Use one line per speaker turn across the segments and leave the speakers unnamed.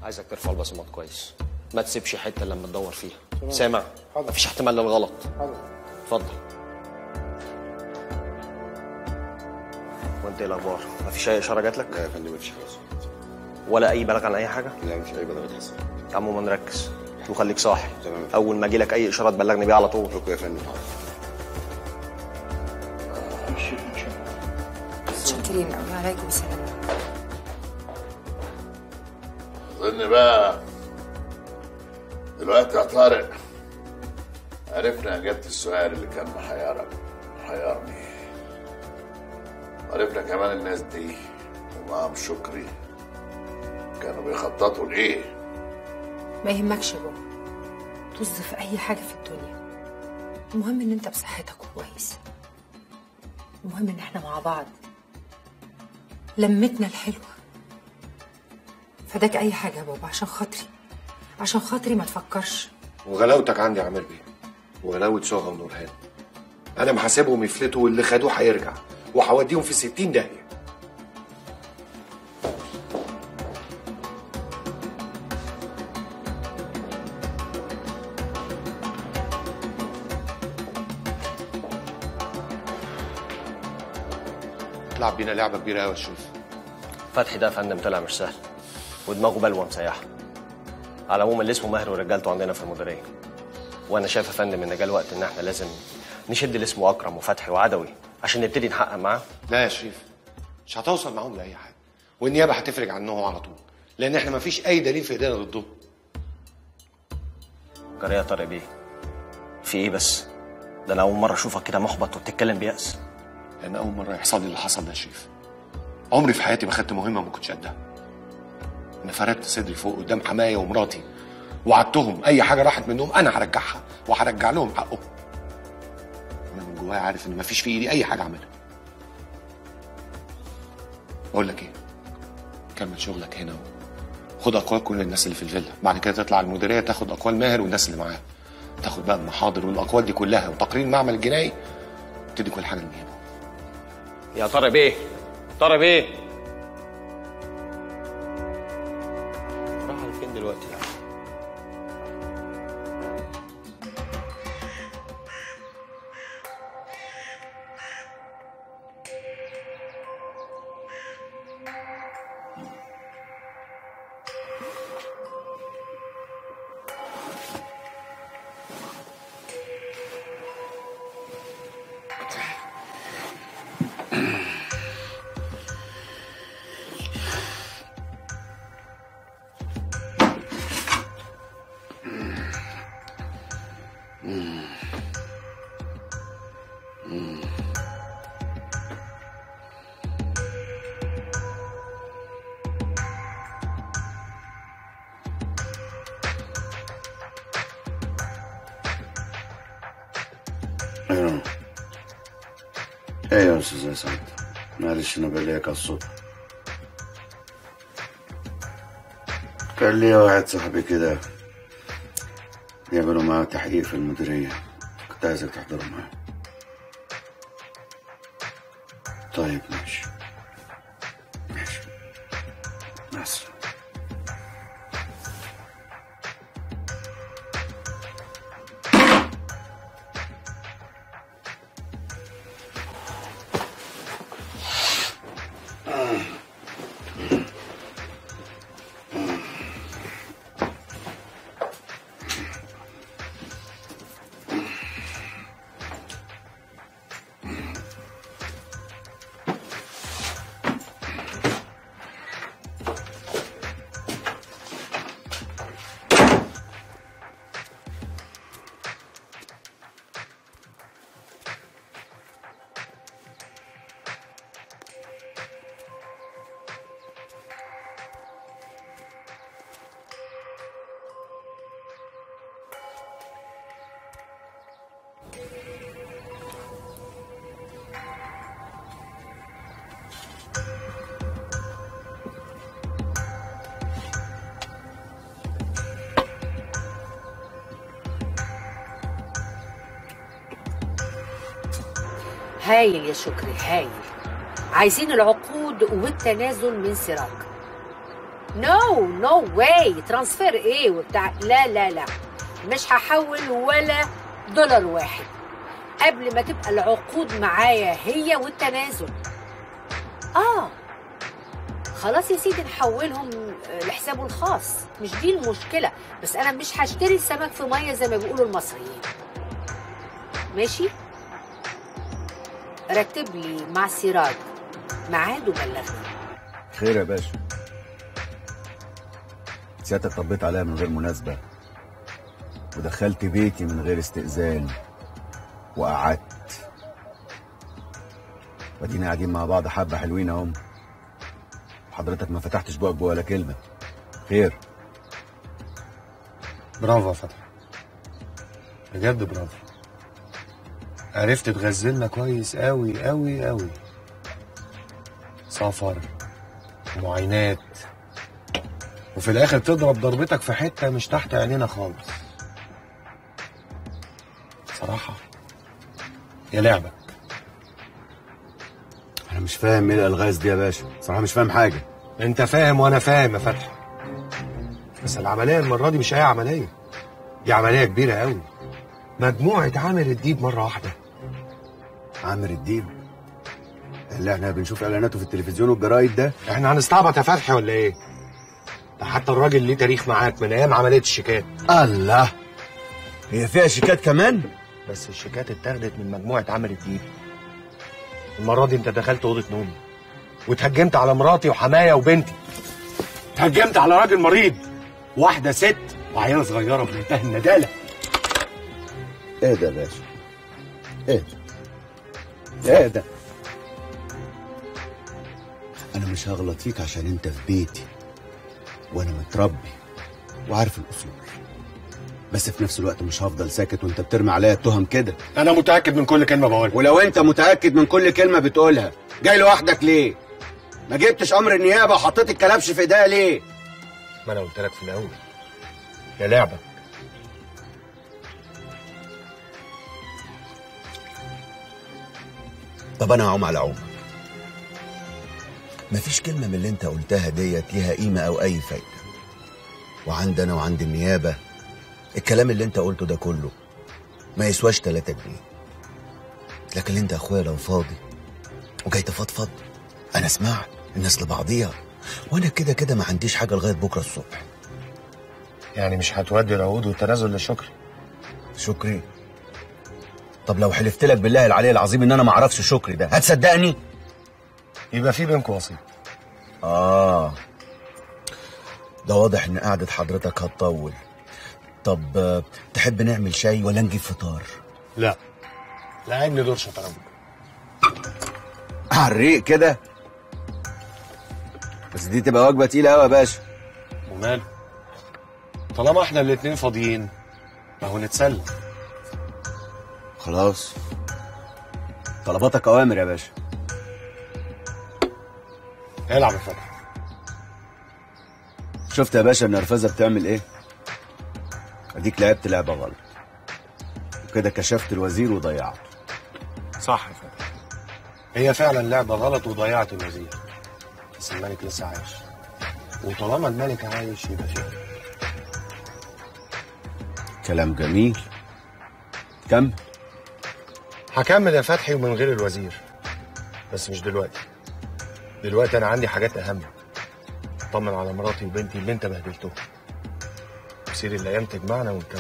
عايزك ترفع البصمات كويس ما تسيبش حته إلا لما تدور فيها سامع
حاضر.
مفيش احتمال للغلط
حاضر
اتفضل وانت ايه الاخبار مفيش اي اشاره جات لك
لا يا فندم مفيش حاجه
ولا اي بلاغ عن اي حاجه
لا مفيش اي بلاغات حصل
عموما نركز وخليك صاحي
تمام.
اول ما اجي لك اي اشاره تبلغني بيها على طول
شكرا يا فندم
شاكرين قوي عليكم السلام
اظن بقى دلوقتي يا طارق عرفنا اجابه السؤال اللي كان محيرك محيرني عرفنا كمان الناس دي ومعاهم شكري كانوا بيخططوا لايه
ما يهمكش يا بابا طز في اي حاجه في الدنيا المهم ان انت بصحتك كويس المهم ان احنا مع بعض لمتنا الحلوه فداك اي حاجه يا بابا عشان خاطري عشان خاطري ما تفكرش
وغلاوتك عندي يا عامر بيه وغلاوة سوغا ونورهان انا محاسبهم يفلتوا واللي خدوه هيرجع وهوديهم في 60 داهيه تلعب بينا لعبه كبيره قوي يا شريف
فتحي ده يا فندم طلع مش سهل ودماغه بلوه مسيحه على العموم اللي اسمه ماهر ورجالته عندنا في المديريه وانا شايف يا فندم ان جه الوقت ان احنا لازم نشد اللي اسمه اكرم وفتحي وعدوي عشان نبتدي نحقق معاه
لا يا شريف مش هتوصل معاهم لاي حاجه والنيابه هتفرج عنهم على طول لان احنا مفيش اي دليل في ايدينا ضدهم
جرى يا طارق بيه في ايه بس ده انا اول مره اشوفك كده محبط وبتتكلم بيأس
لان اول مره يحصل لي اللي حصل ده يا شريف عمري في حياتي ما خدت مهمه ما كنتش قدها انا فردت صدري فوق قدام حماية ومراتي وعدتهم اي حاجه راحت منهم انا هرجعها وهرجع لهم حقهم انا من جوايا عارف ان مفيش في ايدي اي حاجه اعملها بقول لك ايه كمل شغلك هنا خد اقوال كل الناس اللي في الفيلا بعد كده تطلع المديريه تاخد اقوال ماهر والناس اللي معاه تاخد بقى المحاضر والاقوال دي كلها وتقرير المعمل الجنائي تدي كل حاجه للنيابه
يا طارق بيه طارق بيه راح على فين دلوقتي
ايوه ايوه يا استاذ سعد معلش انا بلاقيك على الصبح كان لي واحد صاحبي كده بيعملوا معاه تحقيق في المديرية كنت عايزك تحضر معاه طيب ماشي ماشي مع السلامة
هايل يا شكري هايل عايزين العقود والتنازل من سراج نو نو واي ترانسفير ايه وبتاع لا لا لا مش هحول ولا دولار واحد قبل ما تبقى العقود معايا هي والتنازل اه خلاص يا سيدي نحولهم آه، لحسابه الخاص مش دي المشكلة بس أنا مش هشتري السمك في مية زي ما بيقولوا المصريين ماشي رتب لي مع سراج ميعاد وبلغني
خير يا باشا سيادتك طبيت عليا من غير مناسبة ودخلت بيتي من غير استئذان وقعدت ودينا قاعدين مع بعض حبة حلوين اهم حضرتك ما فتحتش بقك جوه ولا كلمة خير
برافو يا فتحي بجد برافو عرفت تغزلنا كويس قوي قوي قوي سفر ومعاينات وفي الاخر تضرب ضربتك في حته مش تحت عينينا خالص صراحه يا لعبه
انا مش فاهم ايه الالغاز دي يا باشا صراحة مش فاهم حاجة
انت فاهم وانا فاهم يا فتحي بس العمليه المره دي مش اي عمليه دي عمليه كبيره قوي مجموعه عامر الديب مره واحده
عامر الديب اللي احنا بنشوف اعلاناته في التلفزيون والجرايد ده
احنا هنستعبط يا فتحي ولا ايه ده حتى الراجل ليه تاريخ معاك من ايام عمليه الشيكات
الله هي فيها شيكات كمان
بس الشيكات اتاخدت من مجموعه عامر الديب المره دي انت دخلت اوضه نومي واتهجمت على مراتي وحماية وبنتي اتهجمت على راجل مريض واحده ست وعيله صغيره بمنتهى النداله
ايه ده يا باشا ايه ده ايه ده انا مش هغلط فيك عشان انت في بيتي وانا متربي وعارف الاصول بس في نفس الوقت مش هفضل ساكت وانت بترمي عليا التهم كده
انا متاكد من كل كلمه بقولها
ولو انت متاكد من كل كلمه بتقولها جاي لوحدك ليه ما جبتش امر النيابه وحطيت الكلبش في ايديا ليه
ما انا قلت لك في الاول يا لعبه
طب انا هعوم على عومك مفيش كلمة من اللي انت قلتها ديت ليها قيمة او اي فايدة وعندنا وعند النيابة الكلام اللي انت قلته ده كله ما يسواش 3 جنيه لكن انت يا اخويا لو فاضي وجاي تفضفض انا اسمعك الناس لبعضيها وانا كده كده ما عنديش حاجة لغاية بكرة الصبح
يعني مش هتودي العقود والتنازل لشكري
شكري طب لو حلفت لك بالله العلي العظيم ان انا ما اعرفش شكري ده هتصدقني
يبقى في بينكم وسيط
آه ده واضح إن قعدة حضرتك هتطول طب آه، تحب نعمل شاي ولا نجيب فطار؟
لا لعبني دور شطرنج
على الريق كده بس دي تبقى وجبة تقيلة أوي يا باشا
وماله طالما احنا الاتنين فاضيين ما هو نتسلى
خلاص طلباتك أوامر يا باشا
العب يا فتحي
شفت يا باشا النرفزة بتعمل إيه؟ أديك لعبت لعبة غلط وكده كشفت الوزير وضيعته
صح يا فتحي هي فعلا لعبة غلط وضيعت الوزير بس الملك لسه عايش وطالما الملك عايش يبقى فيه
كلام جميل كم؟
هكمل يا فتحي ومن غير الوزير بس مش دلوقتي دلوقتي انا عندي حاجات اهم اطمن على مراتي وبنتي اللي انت بهدلتهم سير الايام تجمعنا ونكمل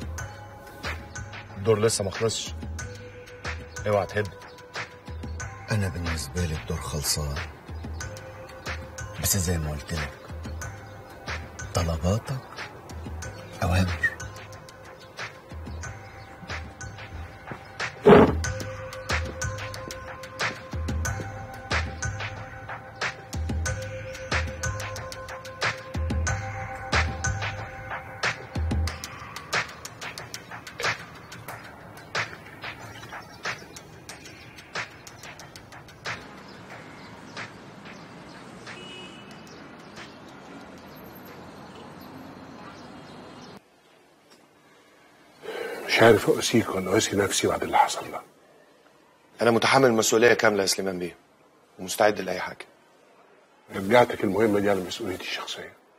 الدور لسه ما خلصش اوعى تهد
أنا بالنسبة لي الدور خلصان بس زي ما قلت لك طلباتك أوامر
مش عارف أقاسيك ولا أقاسي نفسي بعد اللي حصل ده
انا متحمل مسؤوليه كامله يا سليمان بيه ومستعد لاي حاجه
رجعتك المهمة دي على مسؤوليتي الشخصية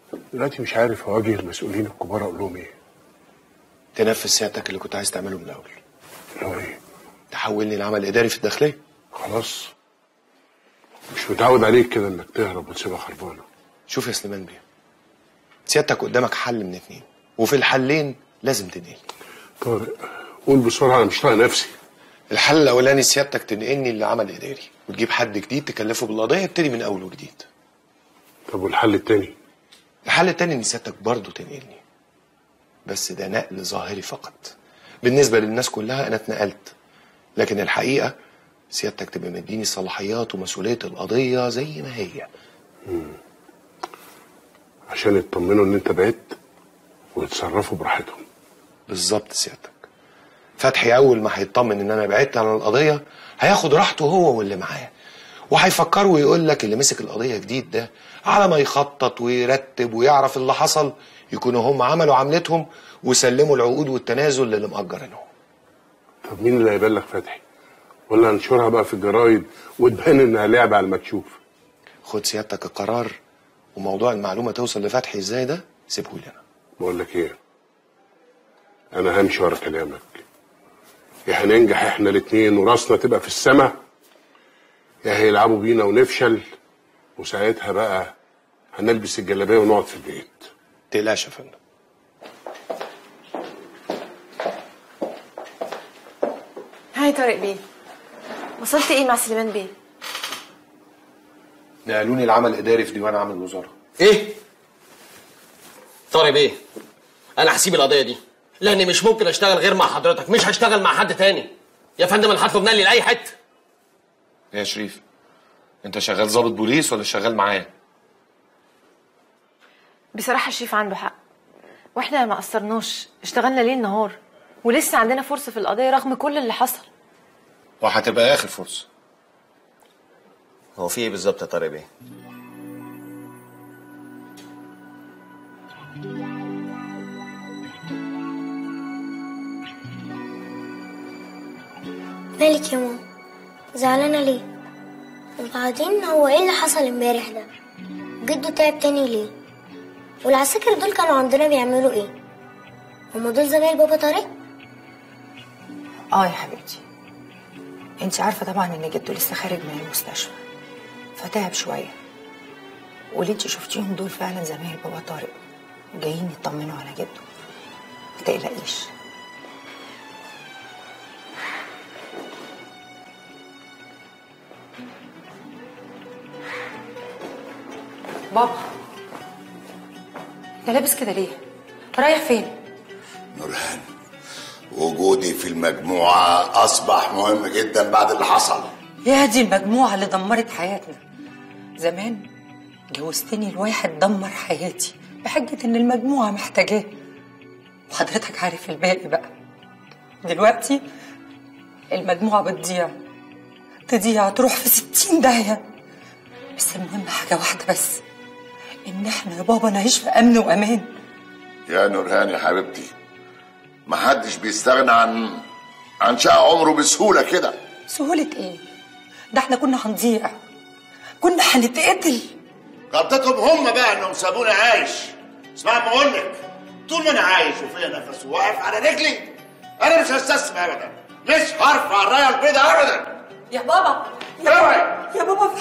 دلوقتي مش عارف اواجه المسؤولين الكبار اقول لهم ايه
تنفذ سيادتك اللي كنت عايز تعمله من الاول
اللي هو ايه
تحولني لعمل اداري في الداخليه
خلاص مش متعود عليك كده انك تهرب وتسيبها خربانه
شوف يا سليمان بيه سيادتك قدامك حل من اتنين وفي الحلين لازم تنقلني
طارق قول بسرعه انا مش طايق نفسي
الحل الاولاني سيادتك تنقلني لعمل اداري وتجيب حد جديد تكلفه بالقضيه يبتدي من اول وجديد
طب والحل التاني
الحل التاني ان سيادتك برضه تنقلني بس ده نقل ظاهري فقط بالنسبه للناس كلها انا اتنقلت لكن الحقيقه سيادتك تبقى مديني صلاحيات ومسؤوليه القضيه زي ما هي
عشان يطمنوا ان انت بعدت ويتصرفوا براحتهم
بالظبط سيادتك فتحي اول ما هيطمن ان انا بعدت عن القضيه هياخد راحته هو واللي معاه وهيفكر ويقول لك اللي مسك القضيه جديد ده على ما يخطط ويرتب ويعرف اللي حصل يكونوا هم عملوا عملتهم وسلموا العقود والتنازل للي مأجرينهم
طب مين اللي هيبلغ فتحي ولا هنشرها بقى في الجرايد وتبان انها لعبه على المكشوف
خد سيادتك القرار وموضوع المعلومه توصل لفتحي ازاي ده سيبه لي انا
بقول لك ايه انا همشي ورا كلامك يا هننجح احنا الاتنين وراسنا تبقى في السما يا هيلعبوا بينا ونفشل وساعتها بقى هنلبس الجلابيه ونقعد في البيت
تقلقش يا فندم
هاي طارق بيه وصلت ايه مع سليمان بيه
نقلوني العمل اداري في ديوان عام الوزاره
ايه طارق بيه انا هسيب القضيه دي لاني مش ممكن اشتغل غير مع حضرتك مش هشتغل مع حد تاني يا فندم انا هطلب نقلي لاي حته
يا شريف انت شغال ضابط بوليس ولا شغال معايا
بصراحه الشريف عنده حق واحنا ما قصرناش اشتغلنا ليل نهار ولسه عندنا فرصه في القضيه رغم كل اللي حصل
وهتبقى اخر فرصه
هو في ايه بالظبط يا طارق بيه
مالك يا ماما زعلانة ليه وبعدين هو ايه اللي حصل امبارح ده جده تعب تاني ليه والعساكر دول كانوا عندنا بيعملوا ايه هما دول زمايل بابا طارق
اه يا حبيبتي انت عارفه طبعا ان جده لسه خارج من المستشفى فتعب شويه واللي انت شفتيهم دول فعلا زمايل بابا طارق جايين يطمنوا على جده ما تقلقيش بابا انت لابس كده ليه رايح فين
نورهان وجودي في المجموعة أصبح مهم جدا بعد اللي حصل
يا دي المجموعة اللي دمرت حياتنا زمان جوزتني لواحد دمر حياتي بحجة إن المجموعة محتاجاه وحضرتك عارف الباقي بقى دلوقتي المجموعة بتضيع تضيع تروح في ستين داهية بس المهم حاجة واحدة بس إن إحنا يا بابا نعيش في أمن وأمان
يا نورهان يا حبيبتي محدش بيستغنى عن عن شقى عمره بسهولة كده
سهولة إيه؟ ده إحنا كنا هنضيع كنا هنتقتل
غلطتهم هم بقى انهم سابوني عايش اسمع ما اقول لك طول ما انا عايش وفيا نفس وواقف على رجلي انا مش هستسلم ابدا مش هرفع الرايه البيضاء ابدا
يا بابا
اوعي
يا بابا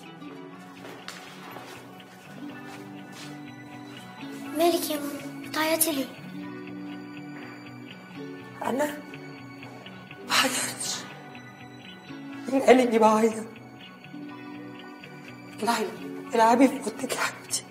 مالك يا ماما بتعيطي ليه
أنا ما حيرتش مين قال إني بعيط اطلعي العبي في اوضتك يا حبيبتي